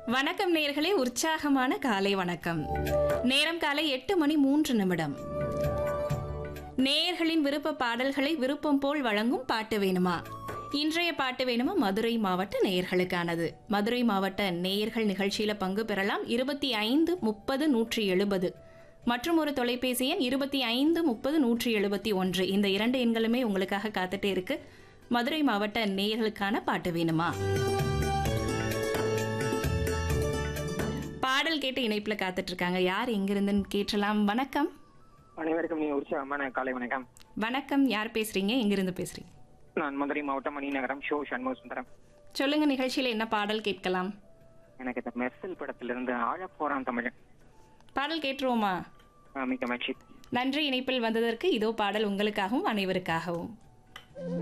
வணக்கம் நேயர்களே உற்சாகமான காலை வணக்கம் நேரம் காலை எட்டு மணி மூன்று நிமிடம் நேயர்களின் விருப்ப பாடல்களை விருப்பம் போல் வழங்கும் பாட்டு வேணுமா இன்றைய பாட்டு வேணுமா மதுரை மாவட்ட நேயர்களுக்கானது மதுரை மாவட்ட நேயர்கள் நிகழ்ச்சியில பங்கு பெறலாம் இருபத்தி ஐந்து முப்பது நூற்றி எழுபது மற்றும் ஒரு தொலைபேசி எண் இருபத்தி ஐந்து முப்பது நூற்றி எழுபத்தி ஒன்று இந்த இரண்டு எண்களுமே உங்களுக்காக காத்துட்டே இருக்கு மதுரை மாவட்ட நேயர்களுக்கான பாட்டு வேணுமா பாடல் கேட்டு இணைப்புல காத்துட்டு இருக்காங்க யார் எங்கிருந்துன்னு கேட்டலாம் வணக்கம் அனைவருக்கும் நீ உற்சாகமான காலை வணக்கம் வணக்கம் யார் பேசுறீங்க எங்கிருந்து பேசுறீங்க நான் மதுரை மாவட்டம் மணிநகரம் ஷோ சண்முக சுந்தரம் சொல்லுங்க நிகழ்ச்சியில என்ன பாடல் கேட்கலாம் எனக்கு இந்த மெர்சல் படத்திலிருந்து ஆழப்போறான் தமிழன் பாடல் கேட்டுருவோமா ஆஹ் மிக்க மகிழ்ச்சி நன்றி இணைப்பில் வந்ததற்கு இதோ பாடல் உங்களுக்காகவும் அனைவருக்காகவும்